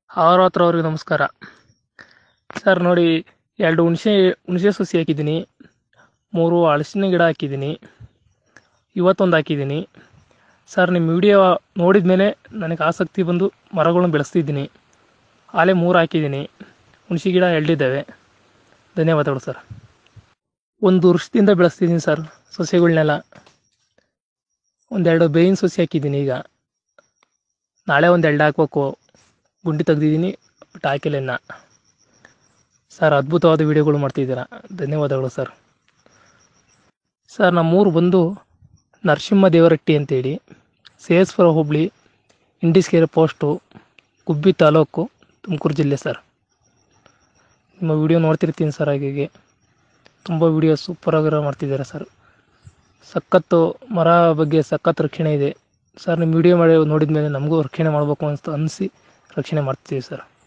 ಹತ್ರ ಅವ್ರಿಗೆ ನಮಸ್ಕಾರ ಸರ್ ನೋಡಿ ಎರಡು ಹುಣಸೆ ಹುಣಸೆ ಸಸಿ ಹಾಕಿದ್ದೀನಿ ಮೂರು ಹಲಸಿನ ಗಿಡ ಹಾಕಿದ್ದೀನಿ ಇವತ್ತೊಂದು ಹಾಕಿದ್ದೀನಿ ಸರ್ ನಿಮ್ಮ ವಿಡಿಯೋ ನೋಡಿದ ಮೇಲೆ ನನಗೆ ಆಸಕ್ತಿ ಬಂದು ಮರಗಳನ್ನ ಬೆಳೆಸ್ತಿದ್ದೀನಿ ಆಲೆ ಮೂರು ಹಾಕಿದ್ದೀನಿ ಹುಣಸೆ ಗಿಡ ಎರಡಿದ್ದಾವೆ ಧನ್ಯವಾದಗಳು ಸರ್ ಒಂದು ವರ್ಷದಿಂದ ಬೆಳೆಸ್ತಿದ್ದೀನಿ ಸರ್ ಸಸ್ಯಗಳ್ನೆಲ್ಲ ಒಂದೆರಡು ಬೇವಿನ ಸಸಿ ಹಾಕಿದ್ದೀನಿ ಈಗ ನಾಳೆ ಒಂದು ಎರಡು ಹಾಕ್ಬೇಕು ಗುಂಡಿ ತೆಗ್ದಿದ್ದೀನಿ ಬಟ್ ಹಾಕಿಲ್ಲ ಇನ್ನು ಸರ್ ಅದ್ಭುತವಾದ ವಿಡಿಯೋಗಳು ಮಾಡ್ತಿದ್ದೀರಾ ಧನ್ಯವಾದಗಳು ಸರ್ ಸರ್ ನಮ್ಮೂರು ಬಂದು ನರಸಿಂಹ ದೇವರಟ್ಟಿ ಅಂತೇಳಿ ಸೇಸ್ಪುರ ಹೋಬಳಿ ಇಂಡಿಸ್ಕೆರೆ ಪೋಸ್ಟು ಗುಬ್ಬಿ ತಾಲೂಕು ತುಮಕೂರು ಜಿಲ್ಲೆ ಸರ್ ನಿಮ್ಮ ವಿಡಿಯೋ ನೋಡ್ತಿರ್ತೀನಿ ಸರ್ ಹಾಗಾಗಿ ತುಂಬ ವಿಡಿಯೋ ಸೂಪರಾಗಿರೋ ಮಾಡ್ತಿದ್ದೀರಾ ಸರ್ ಸಖತ್ತು ಮರ ಬಗ್ಗೆ ಸಖತ್ ರಕ್ಷಣೆ ಇದೆ ಸರ್ ನಿಮ್ಮ ವಿಡಿಯೋ ಮಾಡಿ ನೋಡಿದ ಮೇಲೆ ನಮಗೂ ರಕ್ಷಣೆ ಮಾಡಬೇಕು ಅಂತ ಅನಿಸಿ ರಕ್ಷಣೆ ಮಾಡ್ತೀವಿ ಸರ್